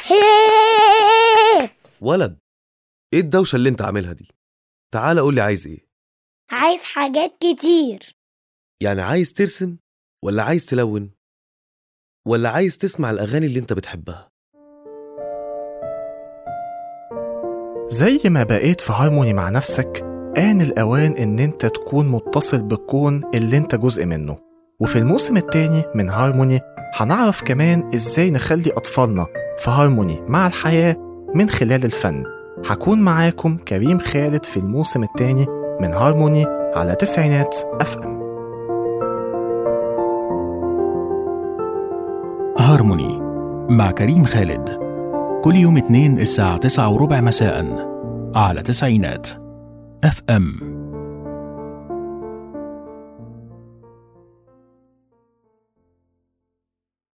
هيب ولد ايه الدوشة اللي انت عاملها دي تعال قول لي عايز ايه عايز حاجات كتير يعني عايز ترسم ولا عايز تلون ولا عايز تسمع الأغاني اللي انت بتحبها زي ما بقيت في هارموني مع نفسك آن الأوان إن أنت تكون متصل بالكون اللي أنت جزء منه وفي الموسم التاني من هارموني هنعرف كمان إزاي نخلي أطفالنا في هارموني مع الحياة من خلال الفن هكون معاكم كريم خالد في الموسم التاني من هارموني على تسعينات أف أم هارموني مع كريم خالد كل يوم اثنين الساعة تسعة وربع مساء على تسعينات اف ام